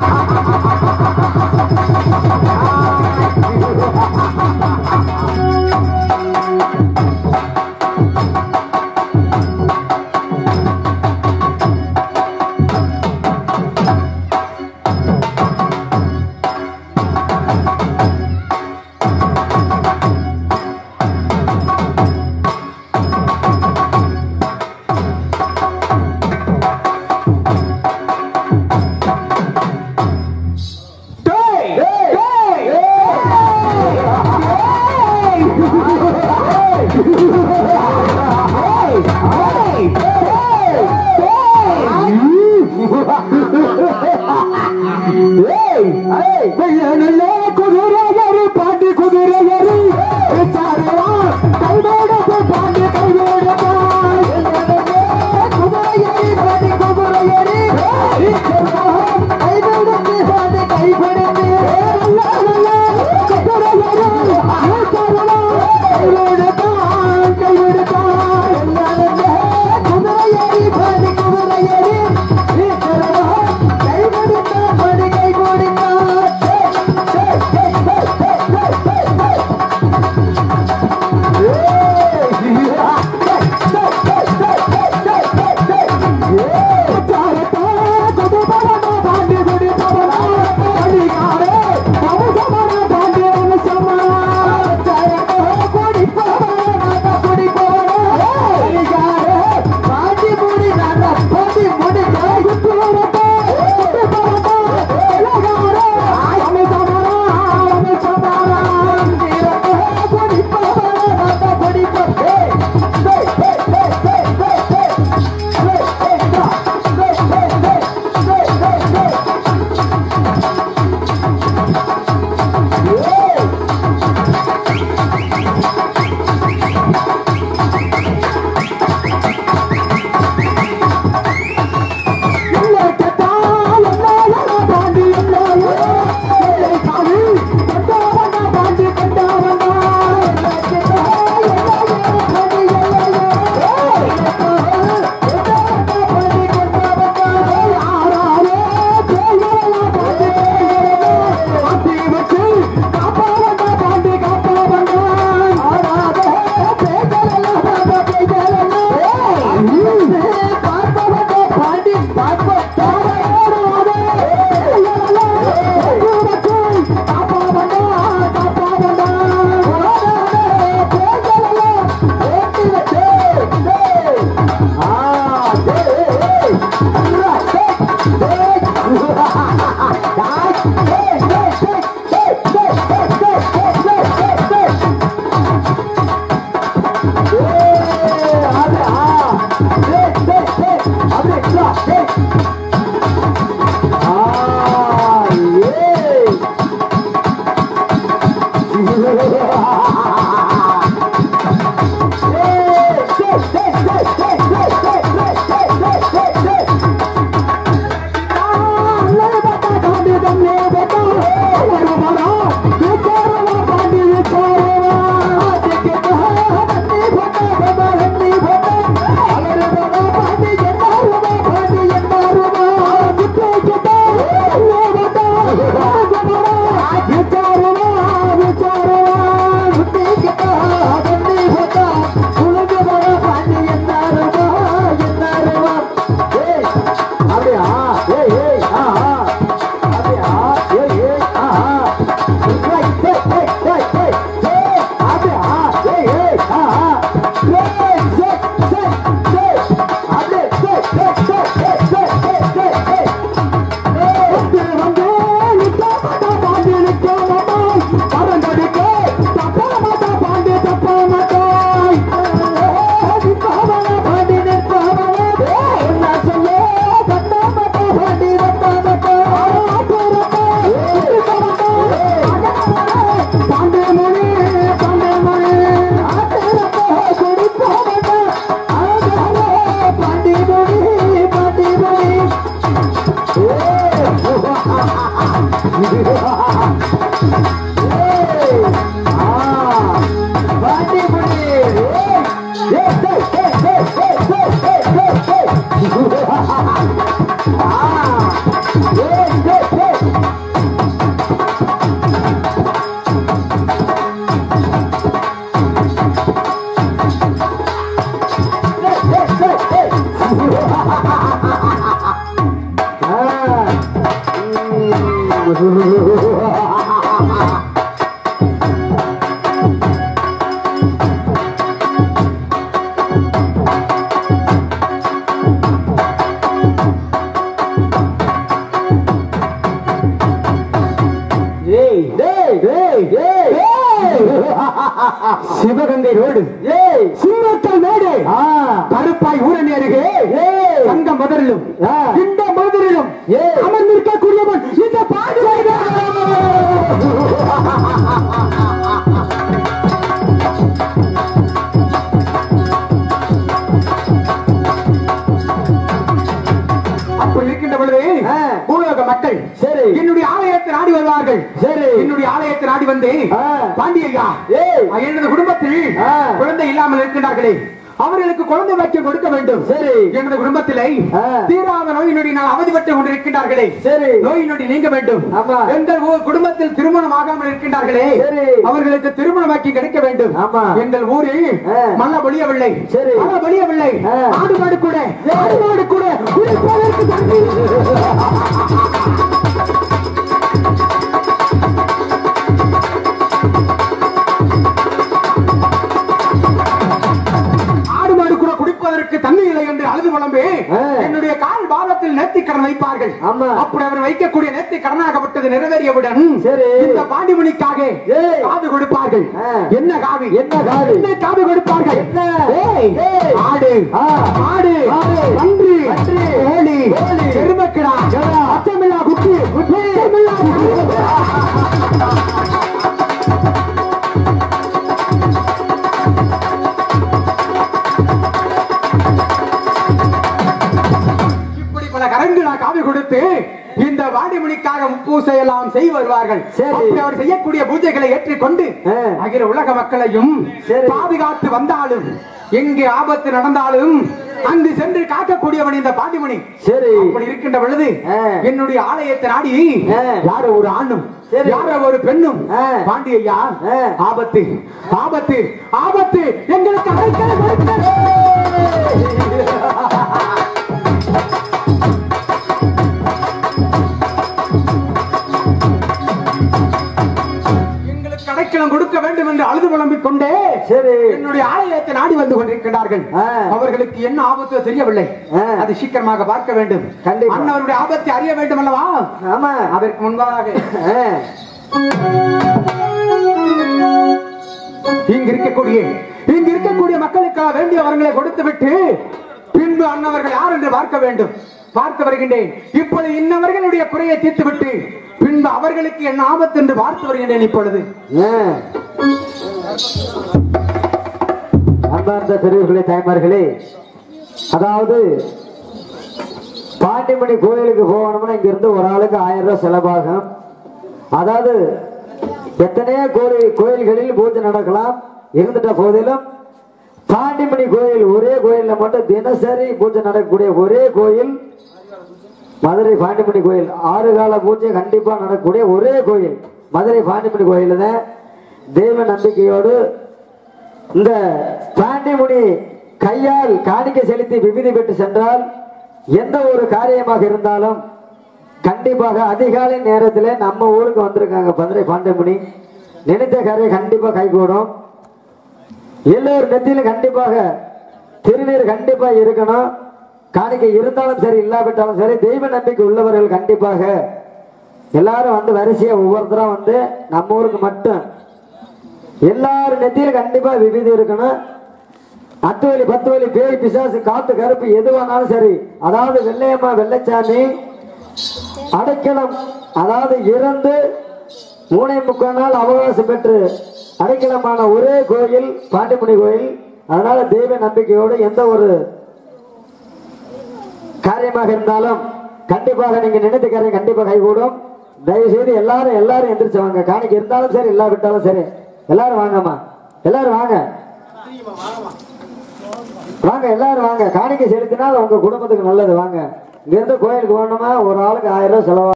குதிரையரு பாண்டி குதிரையரு கைதோட பாண்டி கைதோட குதிரையரு பாண்டி குதிரையரு கைதோட பாண்டி கைபடுத்து ஏய் டேய் டேய் டேய் சிவகங்கை ரோடு ஏய் சிங்கக்கல் மேடு கருப்பாய் ஊரணி அருகே தங்க மதுரிலும் இந்த மதுரிலும் அமர்ந்திருக்கக்கூடியவன் இந்த பாடு அப்படி இருக்கின்ற பொழுது பூலோக மக்கள் சரி என்னுடைய ஆலயத்தை நாடி வருவார்கள் சரி என்னுடைய ஆலயத்தை நாடி வந்து பாண்டியையா எனது குடும்பத்தில் குழந்தை இல்லாமல் இருக்கின்றார்களே அவர்களுக்கு குழந்தை வாக்கியம் கொடுக்க வேண்டும் சரி எனது குடும்பத்திலே தீராத நோயினுடைய நான் அவதிப்பட்டு கொண்டிருக்கின்றார்களே சரி நோயினுடைய நீங்க வேண்டும் எங்கள் ஊர் குடும்பத்தில் திருமணம் ஆகாமல் இருக்கின்றார்களே அவர்களுக்கு திருமணமாக்கி கிடைக்க வேண்டும் எங்கள் ஊரில் மல்ல ஒழியவில்லை சரி மல்ல ஒழியவில்லை ஆடு மாடு கூட ஆடு மாடு கூட குடிப்பதற்கு தண்ணீர் ஆடு மாடு கூட குடிப்பதற்கு தண்ணி இல்லை என்று அழுது புலம்பி என்னுடைய கால் பாதத்தில் நேர்த்தி கடன் வைப்பார்கள் அப்படி அவர் வைக்கக்கூடிய நேர்த்தி கடனாகப்பட்டது நிறைவேறியவுடன் இந்த பாண்டிமணிக்காக காது கொடுப்பார்கள் என்ன காவி என்ன காவி என்ன காவி கொடுப்பார்கள் ஏய், ஆடு ஆடு நன்றி கோழி எருமக்கிடா அச்சமில்லா குட்டி அச்சமில்லா குட்டி. இப்படி பல கரங்களா காவி கொடுத்து இந்த வாடிமணிக்காக பூசை எல்லாம் செய்து வருவார்கள் அப்படி அவர் செய்யக்கூடிய பூஜைகளை ஏற்றுக்கொண்டு அகில உலக மக்களையும் பாதுகாத்து வந்தாலும் எங்கே ஆபத்து நடந்தாலும் அங்கு சென்று காக்கக்கூடியவன் இந்த பாண்டிமணி சரி அப்படி இருக்கின்ற பொழுது என்னுடைய ஆலயத்தை நாடி யாரோ ஒரு ஆணும் யாரோ ஒரு பெண்ணும் பாண்டியா ஆபத்து ஆபத்து ஆபத்து எங்களுக்கு அழைக்கலை கொடுக்கிறது. எங்களுக்கு அடைக்கலம் கொடுக்க வேண்டும் என்று அழுது புலம்பிக் கொண்டே சரி என்னுடைய ஆலயத்தை நாடி வந்து கொண்டிருக்கிறார்கள் அவர்களுக்கு என்ன ஆபத்து தெரியவில்லை அது சீக்கிரமாக பார்க்க வேண்டும் அண்ணவருடைய ஆபத்தை அறிய வேண்டும் அல்லவா ஆமா அதற்கு முன்பாக இங்கு இருக்கக்கூடிய இங்கு இருக்கக்கூடிய மக்களுக்காக வேண்டிய வரங்களை கொடுத்து விட்டு பின்பு அன்னவர்கள் யார் என்று பார்க்க வேண்டும் பார்த்து வருகின்றேன் இப்பொழுது இன்னவர்களுடைய குறையை தீர்த்து விட்டு பின்பு அவர்களுக்கு என்ன ஆபத்து என்று பார்த்து வருகின்றேன் இப்பொழுது அன்பார்ந்த பெரியவர்களே தாய்மார்களே அதாவது பாண்டிமணி கோயிலுக்கு போகணும்னா இங்க இருந்து ஒரு ஆளுக்கு ஆயிரம் ரூபாய் செலவாகும் அதாவது எத்தனையோ கோயில் கோயில்களில் பூஜை நடக்கலாம் இருந்துட்ட போதிலும் பாண்டிமணி கோயில் ஒரே கோயில்ல மட்டும் தினசரி பூஜை நடக்கக்கூடிய ஒரே கோயில் மதுரை பாண்டிமணி கோயில் ஆறு கால பூஜை கண்டிப்பா நடக்கக்கூடிய ஒரே கோயில் மதுரை பாண்டிமணி கோயில தான் தெய்வ நம்பிக்கையோடு இந்த பாண்டிமுனி கையால் காணிக்கை செலுத்தி விபதி பெற்று சென்றால் எந்த ஒரு காரியமாக இருந்தாலும் கண்டிப்பாக அதிகாலை நேரத்தில் நம்ம ஊருக்கு வந்திருக்காங்க மதுரை பாண்டிமுனி நினைத்த காரியம் கண்டிப்பா கைகூடும் எல்லோரும் நெத்தியிலும் கண்டிப்பாக திருநீர் கண்டிப்பா இருக்கணும் காணிக்கை இருந்தாலும் சரி இல்லாவிட்டாலும் சரி தெய்வ நம்பிக்கை உள்ளவர்கள் கண்டிப்பாக எல்லாரும் வந்து வரிசையா ஒவ்வொருத்தரா வந்து நம்ம ஊருக்கு மட்டும் எல்லாரும் நெத்தியில கண்டிப்பா விபீதி இருக்கணும் அத்து வலி பத்து வலி பேய் பிசாசு காத்து கருப்பு எது வேணாலும் சரி அதாவது வெள்ளையம்மா வெள்ளைச்சாமி அடைக்கலம் அதாவது இறந்து மூணை முக்கால் நாள் அவகாசம் பெற்று அடைக்கலமான ஒரே கோயில் பாண்டிமுனி கோயில் அதனால தெய்வ நம்பிக்கையோடு எந்த ஒரு காரியமாக இருந்தாலும் கண்டிப்பாக நீங்க நினைத்த காரியம் கண்டிப்பாக கைகூடும் தயவு செய்து எல்லாரும் எல்லாரும் எந்திரிச்சவங்க காணிக்கை இருந்தாலும் சரி இல்லாவிட்டாலும் சரி எல்லாரும் வாங்கம்மா எல்லாரும் வாங்க வாங்க எல்லாரும் வாங்க காணிக்கை செலுத்தினால் உங்க குடும்பத்துக்கு நல்லது வாங்க இங்க இருந்து கோயிலுக்கு போகணுமா ஒரு ஆளுக்கு ஆயிரம் ரூபாய் செலவா